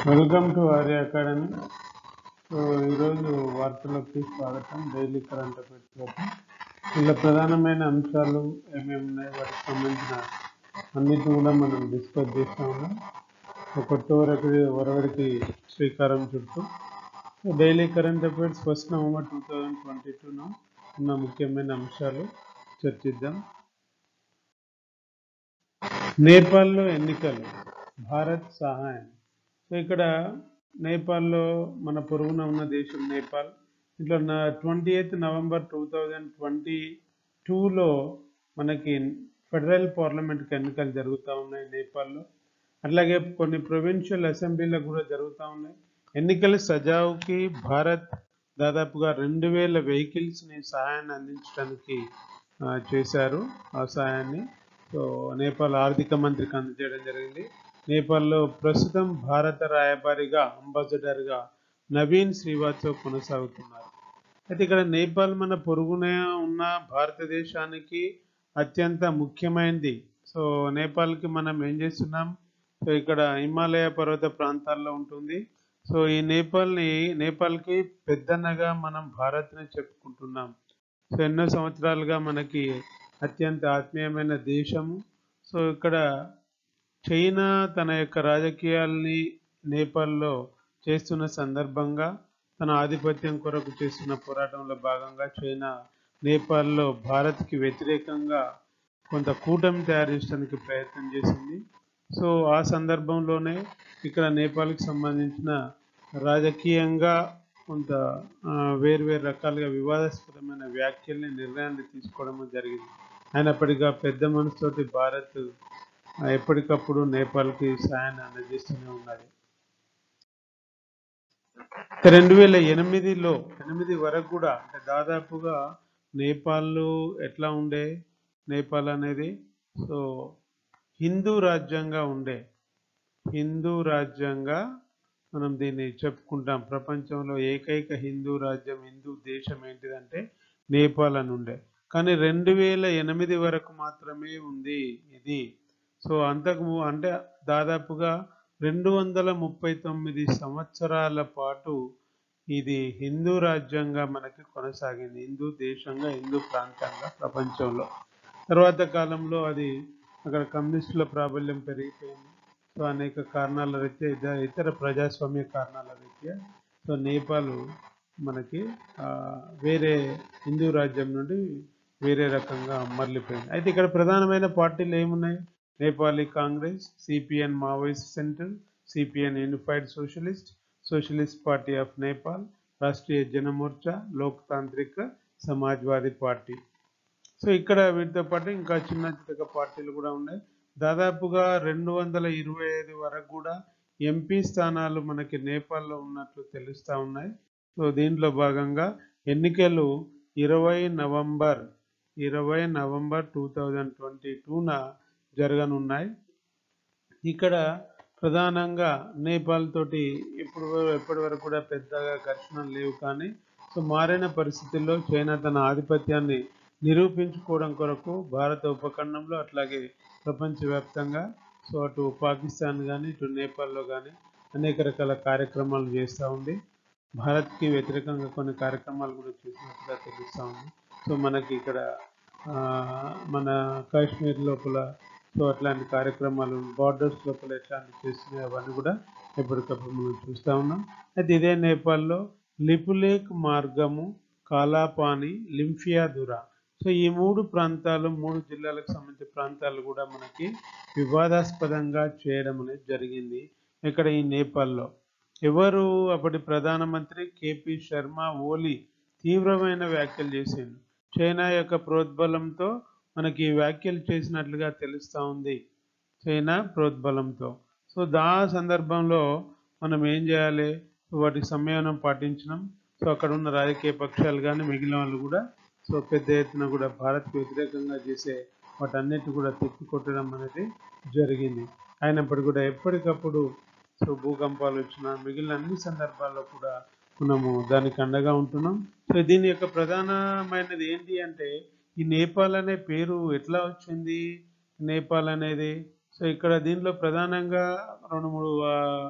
welcome to Arya academy so ఈరోజు వార్తలకు స్వాగతం డైలీ కరెంట్ అఫైర్స్ ఇలా ప్రధానమైన అంశాలు ఏమేమి ఉన్నాయి వాటికి సంబంధించిన అన్నిటిని కూడా మనం డిస్కస్ చేస్తూ ఉన్నాం సో కొత్త వరకు వరవడికి శ్రీకారం చుట్టూ so daily current affairs first November two thousand twenty టూన ఉన్న ముఖ్యమైన అంశాలు చర్చిద్దాం నేపాల్లో ఎన్నికలు భారత్ సహాయం సో ఇక్కడ నేపాల్లో మన పొరుగున ఉన్న దేశం నేపాల్ ఇట్లా నా twenty eighth November two thousand twenty టూలో మనకి ఫెడరల్ పార్లమెంట్కి ఎన్నికలు జరుగుతూ ఉన్నాయి నేపాల్లో అట్లాగే కొన్ని ప్రొవిన్షియల్ అసెంబ్లీలకు కూడా జరుగుతూ ఉన్నాయి ఎన్నికల సజావుకి భారత్ దాదాపుగా రెండు వేల వెహికల్స్ని సహాయాన్ని అందించడానికి ఆ, చేశారు ఆ సహాయాన్ని సో నేపాల్ ఆర్థిక మంత్రికి అందజేయడం జరిగింది నేపాల్లో ప్రస్తుతం భారత రాయబారిగా అంబాసిడర్గా నవీన్ శ్రీవాత్సవ్ కొనసాగుతున్నారు అయితే ఇక్కడ నేపాల్ మన పొరుగునే ఉన్న భారతదేశానికి అత్యంత ముఖ్యమైనది సో నేపాల్కి మనం ఏం చేస్తున్నాం సో ఇక్కడ హిమాలయ పర్వత ప్రాంతాల్లో ఉంటుంది సో ఈ నేపాల్ని నేపాల్కి పెద్దన్నగా మనం భారత్ని చెప్పుకుంటున్నాం సో ఎన్నో సంవత్సరాలుగా మనకి అత్యంత ఆత్మీయమైన దేశము సో ఇక్కడ చైనా తన యొక్క రాజకీయాల్ని నేపాల్లో చేస్తున్న సందర్భంగా తన ఆధిపత్యం కొరకు చేస్తున్న పోరాటంలో భాగంగా చైనా నేపాల్లో భారత్కి వ్యతిరేకంగా కొంత కూటమి తయారు చేయడానికి ప్రయత్నం చేసింది సో ఆ సందర్భంలోనే ఇక్కడ నేపాల్కి సంబంధించిన రాజకీయంగా కొంత ఆ, వేర్వేరు రకాలుగా వివాదాస్పదమైన వ్యాఖ్యల్ని నిర్ణయాన్ని తీసుకోవడం జరిగింది అయినప్పటికీ ఆ పెద్ద మనసుతోటి భారత్ ఆ, ఎప్పటికప్పుడు నేపాల్కి సాయాన్ని అందజేస్తూనే ఉన్నది రెండు వేల ఎనిమిదిలో ఎనిమిది వరకు కూడా అంటే దాదాపుగా నేపాల్ ఎట్లా ఉండే నేపాల్ అనేది సో హిందూ రాజ్యంగా ఉండే హిందూ రాజ్యంగా మనం దీన్ని చెప్పుకుంటాం ప్రపంచంలో ఏకైక హిందూ రాజ్యం హిందూ దేశం ఏంటిదంటే నేపాల్ అని ఉండే కానీ రెండు వేల ఎనిమిది వరకు మాత్రమే ఉంది ఇది సో అంతకు ము- అంటే దాదాపుగా రెండు వందల ముప్పై తొమ్మిది సంవత్సరాల పాటు ఇది హిందూ రాజ్యంగా మనకి కొనసాగింది హిందూ దేశంగా హిందూ ప్రాంతంగా ప్రపంచంలో తర్వాత కాలంలో అది అక్కడ కమ్యూనిస్టుల ప్రాబల్యం పెరిగిపోయింది సో అనేక కారణాల రీత్యా ఇద- ఇతర ప్రజాస్వామ్య కారణాల రీత్యా సో నేపాల్ మనకి ఆ, వేరే హిందూ రాజ్యం నుండి వేరే రకంగా మరలిపోయింది అయితే ఇక్కడ ప్రధానమైన పార్టీలు ఏమున్నాయి Nepali Congress CPN Maoist centre CPN unified socialist socialist party of Nepal Rashtriya Janamorcha Loktantrik Samajwadi party so ఇక్కడ వీటితో పాటు ఇంకా చిన్న చిన్న పార్టీలు కూడా ఉన్నాయి దాదాపుగా రెండు వందల ఇరవై ఐదు వరకు కూడా ఎంపీ స్థానాలు మనకి నేపాల్లో ఉన్నట్లు తెలుస్తూ ఉన్నాయి సో దీంట్లో భాగంగా ఎన్నికలు ఇరవై నవంబర్ ఇరవై నవంబర్ టూ థౌజండ్ ట్వంటీ టూన జరగనున్నాయి ఇక్కడ ప్రధానంగా నేపాల్ తోటి ఇప్పుడు ఎప్పటి వరకు కూడా పెద్దగా ఘర్షణలు లేవు కానీ సో మారిన పరిస్థితుల్లో చైనా తన ఆధిపత్యాన్ని నిరూపించుకోవడం కొరకు భారత ఉపఖండంలో అట్లాగే ప్రపంచవ్యాప్తంగా సో అటు పాకిస్తాన్ కానీ ఇటు నేపాల్లో కానీ అనేక రకాల కార్యక్రమాలు చేస్తూ ఉంది భారత్కి వ్యతిరేకంగా కొన్ని కార్యక్రమాలు కూడా చేసినట్టుగా తెలుస్తూ ఉంది సో మనకి ఇక్కడ ఆ, మన కాశ్మీర్ లోపల సో అట్లాంటి కార్యక్రమాలు బార్డర్స్ లోపల ఎట్లాంటి చేస్తున్నాయి అవన్నీ కూడా ఎప్పటికప్పుడు మనం చూస్తూ ఉన్నాం అయితే ఇదే నేపాల్లో లిపులేక్ మార్గము కాలాపాని లింఫియాదురా సో ఈ మూడు ప్రాంతాలు మూడు జిల్లాలకు సంబంధించిన ప్రాంతాలు కూడా మనకి వివాదాస్పదంగా చేయడం అనేది జరిగింది ఇక్కడ ఈ నేపాల్లో ఎవరు అప్పటి ప్రధానమంత్రి కేపీ శర్మ ఓలీ తీవ్రమైన వ్యాఖ్యలు చేసిండు చైనా యొక్క ప్రోద్బలంతో మనకి ఈ వ్యాఖ్యలు చేసినట్లుగా తెలుస్తూ ఉంది చైనా ప్రోద్బలంతో సో దా సందర్భంలో మనం ఏం చేయాలి వాటికి సంయమనం పాటించడం సో అక్కడ ఉన్న రాజకీయ పక్షాలు కానీ మిగిలిన వాళ్ళు కూడా సో పెద్ద ఎత్తున కూడా భారత్కి వ్యతిరేకంగా చేసే వాటన్నిటి కూడా తిప్పికొట్టడం అనేది జరిగింది అయినప్పటికీ కూడా ఎప్పటికప్పుడు సో భూకంపాలు వచ్చిన మిగిలిన అన్ని సందర్భాల్లో కూడా మనము దానికి అండగా ఉంటున్నాం సో దీని యొక్క ప్రధానమైనది ఏంటి అంటే ఈ నేపాల్ అనే పేరు ఎట్లా వచ్చింది నేపాల్ అనేది సో ఇక్కడ దీనిలో ప్రధానంగా రెండు మూడు ఆ,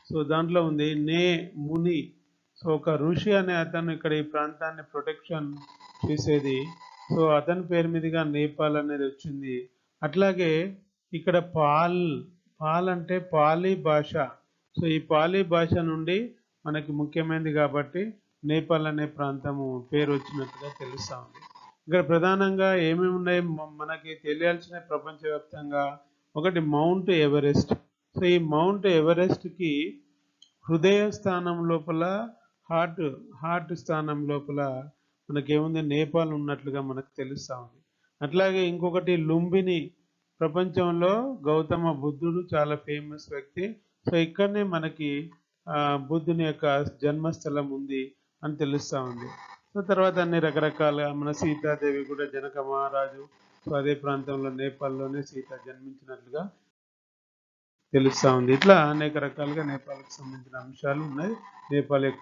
సో దాంట్లో ఉంది నే ముని సో ఒక ఋషి అనే అతను ఇక్కడ ఈ ప్రాంతాన్ని ప్రొటెక్షన్ చేసేది సో అతని పేరు మీదుగా నేపాల్ అనేది వచ్చింది అట్లాగే ఇక్కడ పాల్ పాల్ అంటే పాలీ భాష సో ఈ పాలీ భాష నుండి మనకి ముఖ్యమైనది కాబట్టి నేపాల్ అనే ప్రాంతము పేరు వచ్చినట్టుగా తెలుస్తా ఉంది ఇక్కడ ప్రధానంగా ఏమేమి ఉన్నాయి మ- మనకి తెలియాల్సిన ప్రపంచవ్యాప్తంగా ఒకటి మౌంట్ ఎవరెస్ట్ సో ఈ మౌంట్ ఎవరెస్ట్కి హృదయ స్థానం లోపల హార్ట్ హార్ట్ స్థానం లోపల మనకేముంది నేపాల్ ఉన్నట్లుగా మనకు తెలుస్తా ఉంది అట్లాగే ఇంకొకటి లుంబిని ప్రపంచంలో గౌతమ బుద్ధుడు చాలా ఫేమస్ వ్యక్తి సో ఇక్కడనే మనకి ఆ, బుద్ధుని యొక్క జన్మస్థలం ఉంది అని తెలుస్తా ఉంది సో తర్వాత అన్ని రకరకాల మన సీతాదేవి కూడా జనక మహారాజు సో అదే ప్రాంతంలో నేపాల్లోనే సీత జన్మించినట్లుగా తెలుస్తా ఉంది ఇట్లా అనేక రకాలుగా నేపాల్కి సంబంధించిన అంశాలు ఉన్నాయి నేపాల్ యొక్క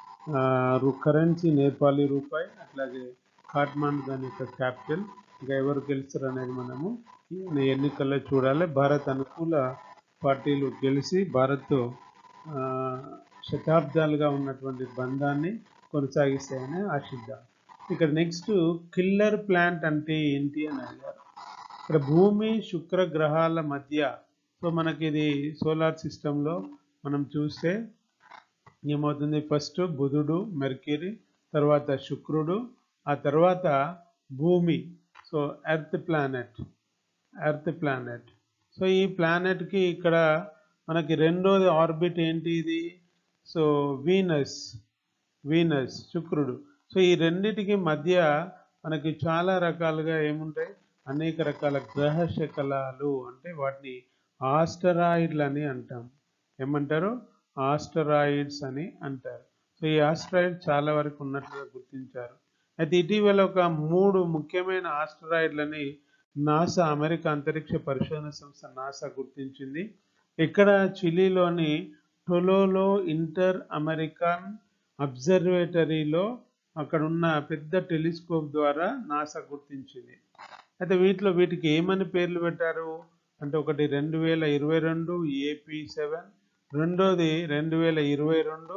కరెన్సీ నేపాలీ రూపాయి అట్లాగే కాఠ్మాండు దాని యొక్క క్యాపిటల్ ఇంకా ఎవరు గెలుస్తారు అనేది మనము ఈ ఎన్నికల్లో చూడాలి భారత్ అనుకూల పార్టీలు గెలిచి భారత్ ఆ, శతాబ్దాలుగా ఉన్నటువంటి బంధాన్ని కొనసాగిస్తాయని ఆశిద్దాం ఇక్కడ నెక్స్ట్ కిల్లర్ ప్లాంట్ అంటే ఏంటి అని అడిగారు ఇక్కడ భూమి శుక్ర గ్రహాల మధ్య సో మనకి ఇది సోలార్ సిస్టంలో మనం చూస్తే ఏమవుతుంది ఫస్ట్ బుధుడు మెర్క్యూరీ తర్వాత శుక్రుడు ఆ తర్వాత భూమి so earth planet earth planet so ఈ ప్లానెట్కి ఇక్కడ మనకి రెండోది ఆర్బిట్ ఏంటి ఇది సో వీనస్ వీనస్ శుక్రుడు సో ఈ రెండిటికి మధ్య మనకి చాలా రకాలుగా ఏముంటాయి అనేక రకాల గ్రహ శకలాలు అంటే వాటిని ఆస్టరాయిడ్లు అని అంటాం ఏమంటారు ఆస్టరాయిడ్స్ అని అంటారు సో ఈ ఆస్టరాయిడ్ చాలా వరకు ఉన్నట్లుగా గుర్తించారు అయితే ఇటీవల ఒక మూడు ముఖ్యమైన ఆస్టరాయిడ్లని నాసా అమెరికా అంతరిక్ష పరిశోధన సంస్థ నాసా గుర్తించింది ఇక్కడ చిలీలోని టొలోలో ఇంటర్ అమెరికన్ అబ్జర్వేటరీలో అక్కడ ఉన్న పెద్ద టెలిస్కోప్ ద్వారా నాసా గుర్తించింది అయితే వీటిలో వీటికి ఏమని పేర్లు పెట్టారు అంటే ఒకటి రెండు వేల ఇరవై రెండు ఏపీ సెవెన్ రెండోది రెండు వేల ఇరవై రెండు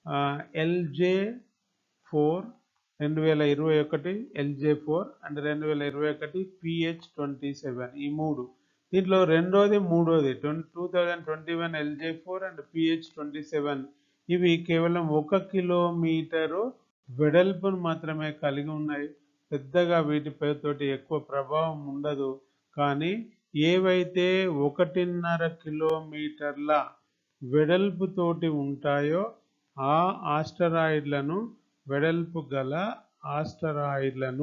ఎల్జే ఫోర్ రెండు వేల ఇరవై ఒకటి ఎల్జే ఫోర్ అండ్ రెండు వేల ఇరవై ఒకటి పిహెచ్ ట్వంటీ సెవెన్ ఈ మూడు దీంట్లో రెండోది మూడోది twenty two thousand twenty one LJ four and PH twenty seven ఇవి కేవలం ఒక కిలోమీటరు వెడల్పును మాత్రమే కలిగి ఉన్నాయి పెద్దగా వీటి తోటి ఎక్కువ ప్రభావం ఉండదు కానీ ఏవైతే ఒకటిన్నర కిలోమీటర్ల వెడల్పుతోటి ఉంటాయో ఆ ఆస్టరాయిడ్లను వెడల్పు గల ఆస్టరాయిడ్లను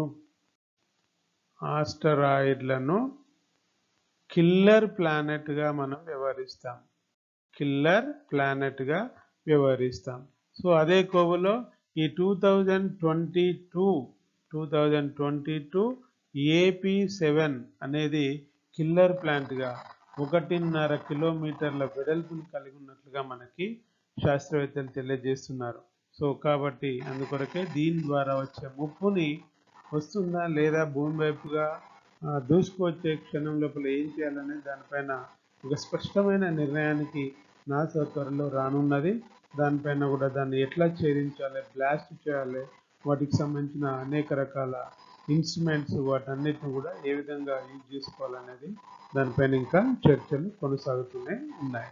ఆస్టరాయిడ్లను కిల్లర్ ప్లానెట్గా మనం వ్యవహరిస్తాం కిల్లర్ ప్లానెట్గా వ్యవహరిస్తాం సో అదే కోవలో ఈ two thousand twenty two two thousand twenty two AP seven అనేది కిల్లర్ ప్లాంట్గా ఒకటిన్నర కిలోమీటర్ల వెడల్పుని కలిగి ఉన్నట్లుగా మనకి శాస్త్రవేత్తలు తెలియజేస్తున్నారు సో కాబట్టి అందుకొరకే దీని ద్వారా వచ్చే ముప్పుని వస్తుందా లేదా భూమి వైపుగా ఆ, దూసుకువచ్చే క్షణం లోపల ఏం చేయాలనే దానిపైన ఒక స్పష్టమైన నిర్ణయానికి నాసా త్వరలో రానున్నది దానిపైన కూడా దాన్ని ఎట్లా ఛేదించాలి బ్లాస్ట్ చేయాలి వాటికి సంబంధించిన అనేక రకాల ఇన్స్ట్రుమెంట్స్ వాటన్నిటిని కూడా ఏ విధంగా యూజ్ చేసుకోవాలనేది దానిపైన ఇంకా చర్చలు కొనసాగుతూనే ఉన్నాయి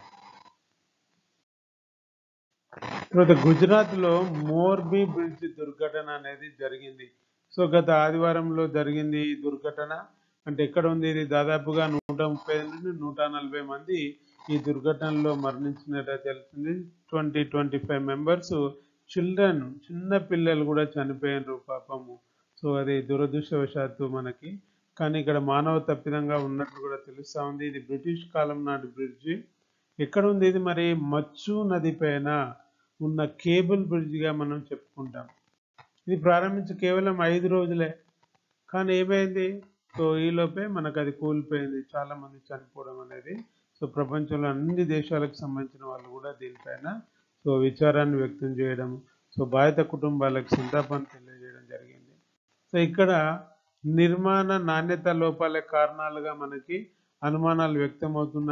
తర్వాత గుజరాత్లో మోర్బీ బ్రిడ్జ్ దుర్ఘటన అనేది జరిగింది సో గత ఆదివారంలో జరిగింది ఈ దుర్ఘటన అంటే ఎక్కడ ఉంది ఇది దాదాపుగా నూట ముప్పై నుండి నూట నలభై మంది ఈ దుర్ఘటనలో మరణించినట్టు తెలుస్తుంది twenty twenty five members children చిన్న పిల్లలు కూడా చనిపోయినారు పాపము సో అది దురదృష్టవశాత్తు మనకి కానీ ఇక్కడ మానవ తప్పిదంగా ఉన్నట్లు కూడా తెలుస్తా ఉంది ఇది బ్రిటిష్ కాలం నాటి బ్రిడ్జి ఎక్కడ ఉంది ఇది మరి మచ్చు నది పైన ఉన్న కేబుల్ బ్రిడ్జిగా మనం చెప్పుకుంటాం ఇది ప్రారంభించి కేవలం ఐదు రోజులే కానీ ఏమైంది సో ఈలోపే మనకు అది కూలిపోయింది చాలా మంది చనిపోవడం అనేది సో ప్రపంచంలో అన్ని దేశాలకు సంబంధించిన వాళ్ళు కూడా దీనిపైన సో విచారాన్ని వ్యక్తం చేయడం సో బాధిత కుటుంబాలకు సంతాపాన్ని తెలియజేయడం జరిగింది సో ఇక్కడ నిర్మాణ నాణ్యత లోపాల కారణాలుగా మనకి అనుమానాలు వ్యక్తమవుతున్నాయి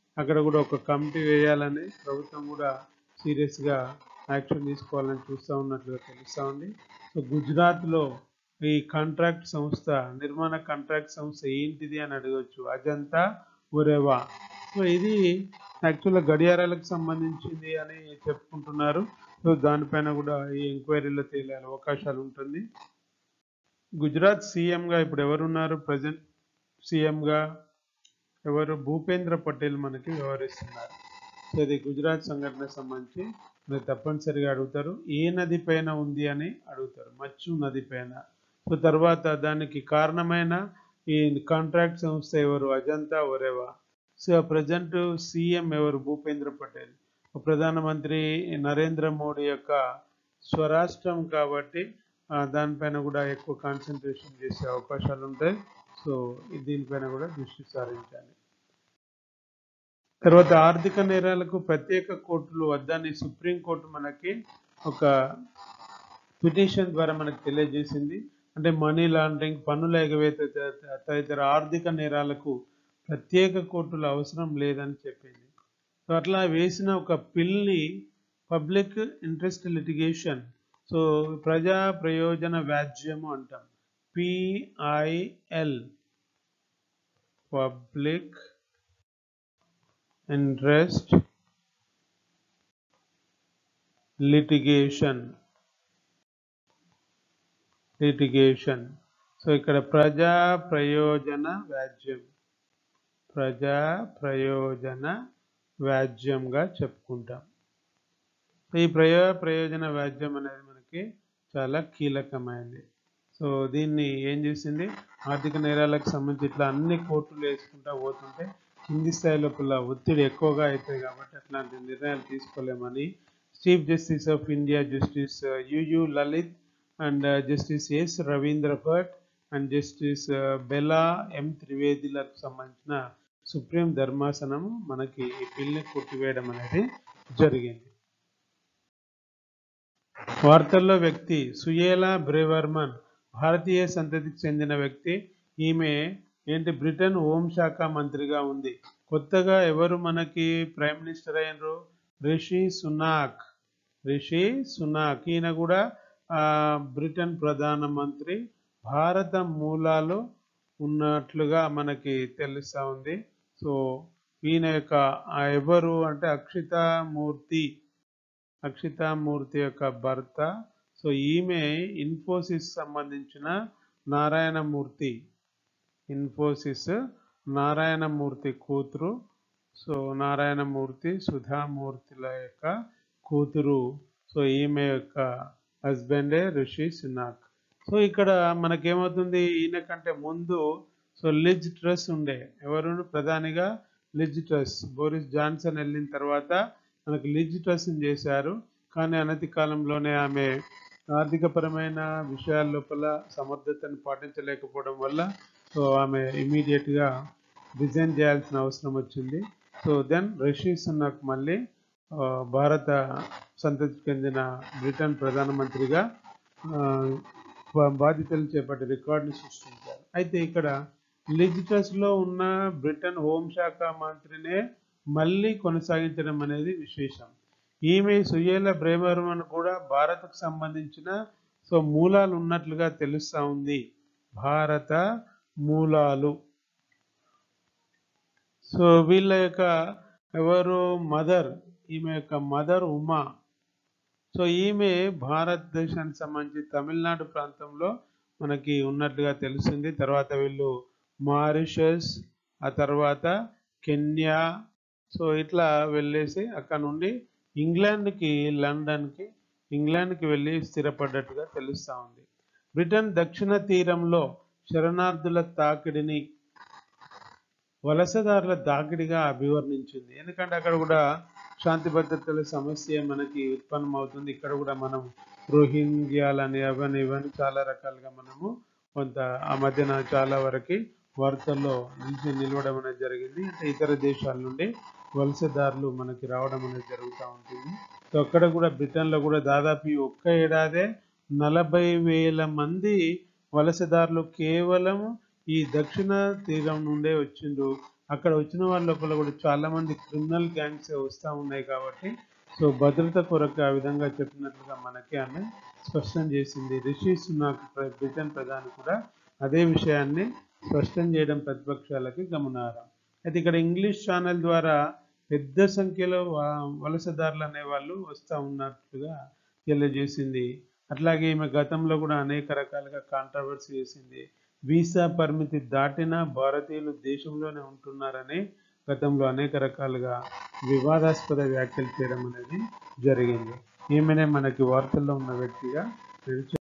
అక్కడ కూడా ఒక కమిటీ వేయాలని ప్రభుత్వం కూడా సీరియస్గా యాక్షన్ తీసుకోవాలని చూస్తూ ఉన్నట్లుగా తెలుస్తూ ఉంది సో గుజరాత్లో ఈ కాంట్రాక్ట్ సంస్థ నిర్మాణ కాంట్రాక్ట్ సంస్థ ఏంటిది అని అడగవచ్చు అజంతా ఒరేవా సో ఇది యాక్చువల్గా గడియారాలకు సంబంధించింది అని చెప్పుకుంటున్నారు సో దానిపైన కూడా ఈ ఎంక్వైరీలో తేలే అవకాశాలు ఉంటుంది గుజరాత్ సీఎంగా ఇప్పుడు ఎవరున్నారు ప్రజెంట్ సీఎంగా ఎవరు భూపేంద్ర పటేల్ మనకి వ్యవహరిస్తున్నారు సో ఇది గుజరాత్ సంఘటనకు సంబంధించి మీరు తప్పనిసరిగా అడుగుతారు ఏ నది పైన ఉంది అని అడుగుతారు మచ్చు నది పైన సో తర్వాత దానికి కారణమైన ఈ కాంట్రాక్ట్ సంస్థ ఎవరు Ajanta Oreva so present CM ఎవరు భూపేంద్ర పటేల్ ప్రధానమంత్రి నరేంద్ర మోడీ యొక్క స్వరాష్ట్రం కాబట్టి ఆ, దానిపైన కూడా ఎక్కువ కాన్సన్ట్రేషన్ చేసే అవకాశాలు ఉంటాయి సో దీనిపైన కూడా దృష్టి సారించాలి తర్వాత ఆర్థిక నేరాలకు ప్రత్యేక కోర్టులు వద్దని సుప్రీంకోర్టు మనకి ఒక పిటిషన్ ద్వారా మనకు తెలియజేసింది అంటే మనీ లాండరింగ్ పన్నుల ఎగవేత త- తదితర ఆర్థిక నేరాలకు ప్రత్యేక కోర్టులు అవసరం లేదని చెప్పింది సో అట్లా వేసిన ఒక పిల్ని పబ్లిక్ ఇంట్రెస్ట్ లిటిగేషన్ సో ప్రజా ప్రయోజన వ్యాజ్యము అంటాం PIL public interest litigation litigation so ఇక్కడ ప్రజా ప్రయోజన వ్యాజ్యం ప్రజా ప్రయోజన వ్యాజ్యంగా చెప్పుకుంటాం ఈ ప్రయో ప్రయోజన వ్యాజ్యం అనేది మనకి చాలా కీలకమైనది సో దీన్ని ఏం చేసింది ఆర్థిక నేరాలకు సంబంధించి ఇట్లా అన్ని కోర్టులు వేసుకుంటా పోతుంటే కింది స్థాయి లోపల ఒత్తిడి ఎక్కువగా అవుతాయి కాబట్టి అట్లాంటి నిర్ణయాలు తీసుకోలేమని chief justice of India justice UU Lalit and justice S Ravindra Bhat and justice Bela M త్రివేదిలకు సంబంధించిన సుప్రీం ధర్మాసనం మనకి ఈ బిల్ని కొట్టివేయడం అనేది జరిగింది వార్తల్లో వ్యక్తి సుయేలా బ్రేవర్మన్ భారతీయ సంతతికి చెందిన వ్యక్తి ఈమె ఏంటి బ్రిటన్ హోంశాఖ మంత్రిగా ఉంది కొత్తగా ఎవరు మనకి ప్రైమ్ మినిస్టర్ అయినరు రిషి సునాక్ రిషి సునాక్ ఈయన కూడా ఆ, బ్రిటన్ ప్రధానమంత్రి భారత మూలాలు ఉన్నట్లుగా మనకి తెలుస్తా ఉంది సో ఈయన యొక్క ఆ ఎవరు అంటే అక్షితామూర్తి అక్షితామూర్తి యొక్క భర్త సో ఈమె ఇన్ఫోసిస్ సంబంధించిన నారాయణమూర్తి ఇన్ఫోసిస్ నారాయణమూర్తి కూతురు సో నారాయణమూర్తి సుధామూర్తిల యొక్క కూతురు సో ఈమె యొక్క హస్బెండే రిషి సునాక్ సో ఇక్కడ మనకేమవుతుంది ఈయన కంటే ముందు సో లిజ్ ట్రస్ ఉండే ఎవరు ప్రధానిగా లిజ్ ట్రస్ బోరిస్ జాన్సన్ వెళ్ళిన తర్వాత మనకు లిజ్ ట్రస్ చేశారు కానీ అనతి కాలంలోనే ఆమె ఆర్థికపరమైన విషయాల లోపల సమర్థతను పాటించలేకపోవడం వల్ల సో ఆమె ఇమీడియట్గా రిజైన్ చేయాల్సిన అవసరం వచ్చింది సో దెన్ రిషి సునాక్ మళ్ళీ ఆ, భారత సంతతికి చెందిన బ్రిటన్ ప్రధానమంత్రిగా ఆ, బా- బాధ్యతలు చేపట్టి రికార్డును సృష్టించారు అయితే ఇక్కడ లిజిటస్ లో ఉన్న బ్రిటన్ హోంశాఖ మంత్రినే మళ్ళీ కొనసాగించడం అనేది విశేషం ఈమె సుయేల బ్రేమర్మన్ కూడా భారత్కు సంబంధించిన సో మూలాలు ఉన్నట్లుగా తెలుస్తా ఉంది భారత మూలాలు సో వీళ్ళ యొక్క ఎవరు మదర్ ఈమె యొక్క మదర్ ఉమా సో ఈమె భారతదేశానికి సంబంధించి తమిళనాడు ప్రాంతంలో మనకి ఉన్నట్లుగా తెలిసింది తర్వాత వీళ్ళు మారిషస్ ఆ తర్వాత కెన్యా సో ఇట్లా వెళ్ళేసి అక్కడ నుండి ఇంగ్లాండ్కి లండన్కి ఇంగ్లాండ్కి వెళ్ళి స్థిరపడ్డట్టుగా తెలుస్తూ ఉంది బ్రిటన్ దక్షిణ తీరంలో శరణార్థుల తాకిడిని వలసదారుల దాకిడిగా అభివర్ణించింది ఎందుకంటే అక్కడ కూడా శాంతి భద్రతల సమస్య మనకి ఉత్పన్నం అవుతుంది ఇక్కడ కూడా మనం రోహింగ్యాలని అవని ఇవన్నీ చాలా రకాలుగా మనము కొంత ఆ మధ్యన చాలా వరకు వార్తల్లో నిలిచి నిలవడం అనేది జరిగింది అంటే ఇతర దేశాల నుండి వలసదారులు మనకి రావడం అనేది జరుగుతూ ఉంటుంది సో అక్కడ కూడా బ్రిటన్లో కూడా దాదాపు ఈ ఒక్క ఏడాదే నలభై వేల మంది వలసదారులు కేవలం ఈ దక్షిణ తీరం నుండే వచ్చిండ్రు అక్కడ వచ్చిన వాళ్ళ లోపల కూడా చాలా మంది క్రిమినల్ గ్యాంగ్స్ వస్తూ ఉన్నాయి కాబట్టి సో భద్రత కొరకు ఆ విధంగా చెప్పినట్లుగా మనకి ఆమె స్పష్టం చేసింది రిషి సునాక్ ప్ర- బ్రిటన్ ప్రధాని కూడా అదే విషయాన్ని స్పష్టం చేయడం ప్రతిపక్షాలకి గమనార్హం అయితే ఇక్కడ ఇంగ్లీష్ ఛానల్ ద్వారా పెద్ద సంఖ్యలో వ- వలసదారులు అనే వాళ్ళు వస్తూ ఉన్నట్లుగా తెలియజేసింది అట్లాగే ఈమె గతంలో కూడా అనేక రకాలుగా కాంట్రవర్సీ చేసింది వీసా పరిమితి దాటిన భారతీయులు దేశంలోనే ఉంటున్నారని గతంలో అనేక రకాలుగా వివాదాస్పద వ్యాఖ్యలు చేయడం అనేది జరిగింది ఈమెనే మనకి వార్తల్లో ఉన్న వ్యక్తిగా నేను